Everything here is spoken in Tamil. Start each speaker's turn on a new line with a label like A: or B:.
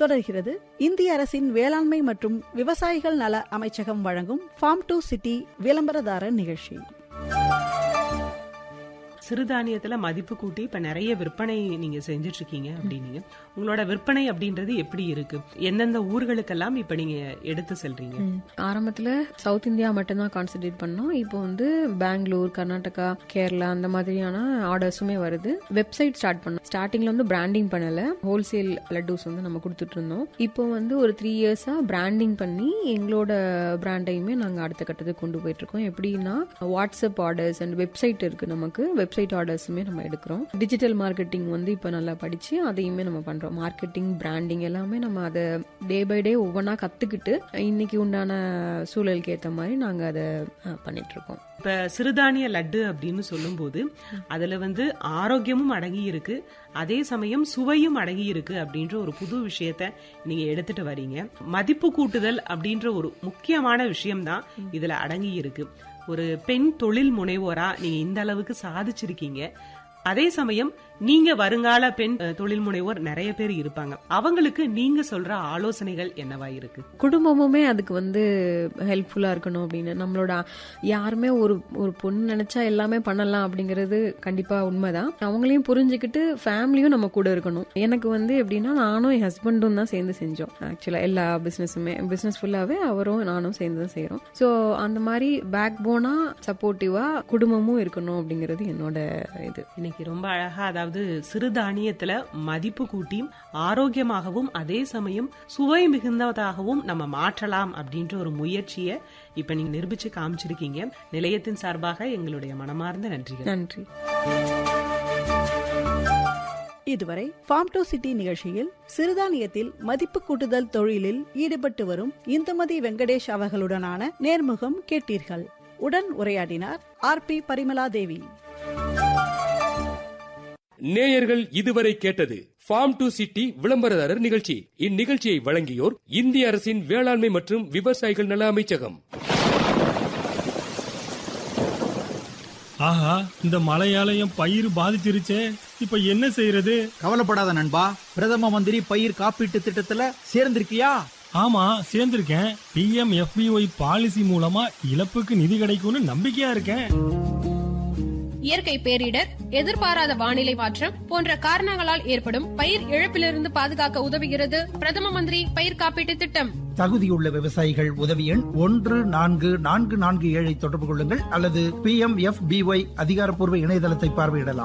A: தொடர்கிறது இந்திய அரசின் வேளாண்மை மற்றும் விவசாயிகள் நல அமைச்சகம் வழங்கும் ஃபார்ம் டு சிட்டி விளம்பரதாரர் நிகழ்ச்சி
B: சிறுதானியத்துல மதிப்பு கூட்டி இப்ப நிறைய விற்பனை நீங்க செஞ்சுட்டு இருக்கீங்க அப்படின்னீங்க உங்களோட விற்பனை அப்படின்றது எப்படி இருக்கு எந்தெந்த ஊர்களுக்கெல்லாம் இப்ப நீங்க எடுத்து செல்றீங்க
C: ம். ஆரம்பத்துல சவுத் இந்தியா மட்டும்தான் கான்சென்ட்ரேட் பண்ணோம் இப்போ வந்து பெங்களூர் கர்நாடகா கேரளா அந்த மாதிரியான ஆர்டர்ஸுமே வருது வெப்சைட் ஸ்டார்ட் பண்ணோம் ஸ்டார்டிங்ல வந்து பிராண்டிங் பண்ணல ஹோல்சேல் லட்டூஸ் வந்து நம்ம கொடுத்துட்டு இருந்தோம் இப்போ வந்து ஒரு த்ரீ இயர்ஸா பிராண்டிங் பண்ணி எங்களோட பிராண்டையுமே நாங்க அடுத்த கட்டத்துக்கு கொண்டு போயிட்டு இருக்கோம் எப்படின்னா வாட்ஸ்அப் ஆர்டர்ஸ் அண்ட் வெப்சைட் இருக்கு நமக்கு வெப்சைட் ஆர்டர்ஸுமே நம்ம எடுக்கிறோம் டிஜிட்டல் மார்க்கெட்டிங் வந்து இப்போ நல்லா படிச்சு அதையுமே நம்ம பண்றோம் மார்க்கெட்டிங் பிராண்டிங் எல்லாமே நம்ம அதை டே பை டே ஒவ்வொன்றா கத்துக்கிட்டு இன்னைக்கு உண்டான சூழலுக்கு ஏற்ற மாதிரி நாங்க அதை அஹ், பண்ணிட்டு இருக்கோம்
B: இப்ப சிறுதானிய லட்டு அப்படின்னு சொல்லும்போது அதுல வந்து ஆரோக்கியமும் அடங்கி இருக்கு அதே சமயம் சுவையும் அடங்கி இருக்கு அப்படின்ற ஒரு புது விஷயத்த நீங்க எடுத்துட்டு வரீங்க மதிப்பு கூட்டுதல் அப்படின்ற ஒரு முக்கியமான விஷயம்தான் இதுல அடங்கி இருக்கு ஒரு பெண் தொழில் முனைவோரா நீங்க இந்த அளவுக்கு சாதிச்சிருக்கீங்க அதே சமயம் நீங்க வருங்கால பெண் அஹ், தொழில் முனைவோர் நிறைய பேர் இருப்பாங்க அவங்களுக்கு நீங்க சொல்ற ஆலோசனைகள் என்னவா இருக்கு
C: குடும்பமுமே அதுக்கு வந்து ஹெல்ப்ஃபுல்லா இருக்கணும் அப்படின்னு நம்மளோட யாருமே ஒரு ஒரு பொண்ணு நினைச்சா எல்லாமே பண்ணலாம் அப்படிங்கிறது கண்டிப்பா உண்மைதான் அவங்களையும் புரிஞ்சுக்கிட்டு ஃபேமிலியும் நம்ம கூட இருக்கணும் எனக்கு வந்து எப்படின்னா நானும் என் ஹஸ்பண்டும் தான் சேர்ந்து செஞ்சோம் ஆக்சுவலா எல்லா பிசினஸுமே பிசினஸ் ஃபுல்லாவே அவரும் நானும் சேர்ந்து தான் செய்யறோம் ஸோ அந்த மாதிரி பேக் போனா சப்போர்ட்டிவா குடும்பமும் இருக்கணும் அப்படிங்கிறது என்னோட இது
B: இன்னைக்கு ரொம்ப அழகா அதாவது சிறுதானியத்துல மதிப்பு கூட்டி ஆரோக்கியமாகவும் அதே சமயம் சுவை மிகுந்ததாகவும் நம்ம மாற்றலாம் அப்படின்ற ஒரு முயற்சியை இப்ப நீங்க நிரூபிச்சு காமிச்சிருக்கீங்க நிலையத்தின் சார்பாக எங்களுடைய மனமார்ந்த நன்றிகள்
C: நன்றி
A: இதுவரை ஃபார்ம் டு சிட்டி நிகழ்ச்சியில் சிறுதானியத்தில் மதிப்பு கூட்டுதல் தொழிலில் ஈடுபட்டு வரும் இந்துமதி வெங்கடேஷ் அவர்களுடனான நேர்முகம் கேட்டீர்கள் உடன் உரையாடினார் ஆர் பி பரிமலா தேவி
D: நேயர்கள் இதுவரை கேட்டது ஃபார்ம் டு சிட்டி விளம்பரதாரர் நிகழ்ச்சி இந்நிகழ்ச்சியை வழங்கியோர் இந்திய அரசின் வேளாண்மை மற்றும் விவசாயிகள் நல அமைச்சகம்
E: ஆஹா இந்த மழையாலயம் பயிர் பாதிச்சிருச்சே இப்ப என்ன செய்யறது
F: கவலைப்படாத நண்பா பிரதம மந்திரி பயிர் காப்பீட்டு திட்டத்துல சேர்ந்திருக்கியா
E: ஆமா சேர்ந்திருக்கேன் பிஎம் எஃபிஒய் பாலிசி மூலமா இழப்புக்கு நிதி கிடைக்கும்னு நம்பிக்கையா இருக்கேன்
G: இயற்கை பேரிடர் எதிர்பாராத வானிலை மாற்றம் போன்ற காரணங்களால் ஏற்படும் பயிர் இழப்பிலிருந்து பாதுகாக்க உதவுகிறது பிரதம மந்திரி பயிர் காப்பீட்டு திட்டம்
F: தகுதியுள்ள விவசாயிகள் உதவி எண் ஒன்று நான்கு நான்கு நான்கு ஏழை தொடர்பு கொள்ளுங்கள் அல்லது பி எம் எஃப் பிஒய் அதிகாரப்பூர்வ இணையதளத்தை பார்வையிடலாம்